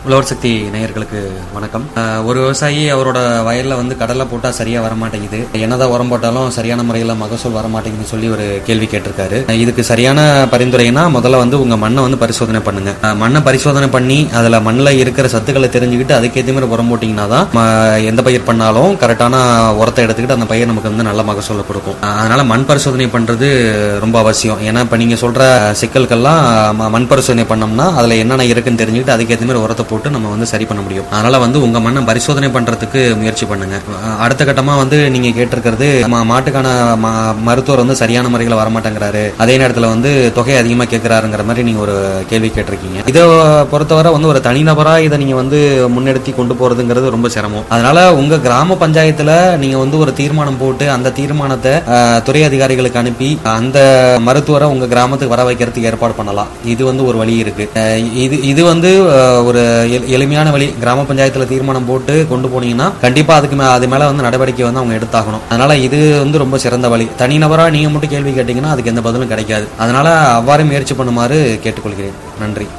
உழவர் சக்தி நேயர்களுக்கு வணக்கம் அஹ், ஒரு விவசாயி அவரோட வயல்ல வந்து கடலை போட்டா சரியா வர மாட்டேங்குது என்னதான் உரம் போட்டாலும் சரியான முறையில் மகசூல் வர மாட்டேங்குதுன்னு சொல்லி ஒரு கேள்வி கேட்டிருக்காரு அஹ், இதுக்கு சரியான பரிந்துரைனா முதல்ல வந்து உங்க மண்ணை வந்து பரிசோதனை பண்ணுங்க அஹ், மண்ணை பரிசோதனை பண்ணி அதுல மண்ணில் இருக்கிற சத்துக்களை தெரிஞ்சுக்கிட்டு அதுக்கேற்ற மாதிரி உரம் போட்டீங்கன்னா தான் ம- எந்த பயிர் பண்ணாலும் கரெக்டான உரத்தை எடுத்துக்கிட்டு அந்த பயிர் நமக்கு வந்து நல்ல மகசூலை கொடுக்கும் அஹ், அதனால மண் பரிசோதனை பண்றது ரொம்ப அவசியம் ஏன்னா இப்ப நீங்க சொல்ற சிக்கல்கள்லாம் ம- மண் பரிசோதனை பண்ணோம்னா அதுல என்னென்ன இருக்குன்னு தெரிஞ்சுக்கிட்டு அதுக்கேற்ற மாதிரி உரத்தை போட்டு நம்ம வந்து சரி பண்ண முடியும் அதனால வந்து உங்க மண்ணை பரிசோதனை பண்றதுக்கு முயற்சி பண்ணுங்க அஹ் அடுத்த கட்டமா வந்து நீங்க கேட்டிருக்கிறது ம- மாட்டுக்கான ம- மருத்துவர் வந்து சரியான முறையில் வரமாட்டேங்கிறாரு அதே நேரத்துல வந்து தொகை அதிகமா கேட்கிறாருங்கிற மாதிரி நீங்க ஒரு கேள்வி கேட்டிருக்கீங்க இதை பொறுத்தவரை வந்து ஒரு தனிநபரா இதை நீங்க வந்து முன்னெடுத்தி கொண்டு போறதுங்கிறது ரொம்ப சிரமம் அதனால உங்க கிராம பஞ்சாயத்துல நீங்க வந்து ஒரு தீர்மானம் போட்டு அந்த தீர்மானத்தை அஹ், துறை அதிகாரிகளுக்கு அனுப்பி அந்த மருத்துவரை உங்க கிராமத்துக்கு வர வைக்கிறதுக்கு ஏற்பாடு பண்ணலாம் இது வந்து ஒரு வழி இருக்கு அஹ், இது இது வந்து அஹ், ஒரு எளி- எளிமையான வழி கிராம பஞ்சாயத்துல தீர்மானம் போட்டு கொண்டு போனீங்கன்னா கண்டிப்பா அதுக்கு மே- அது மேல வந்து நடவடிக்கை வந்து அவங்க எடுத்தாகணும் அதனால இது வந்து ரொம்ப சிறந்த வழி தனிநபரா நீங்க மட்டும் கேள்வி கேட்டீங்கன்னா அதுக்கு எந்த பதிலும் கிடைக்காது அதனால அவ்வாறு முயற்சி பண்ணுமாறு கேட்டுக்கொள்கிறேன் நன்றி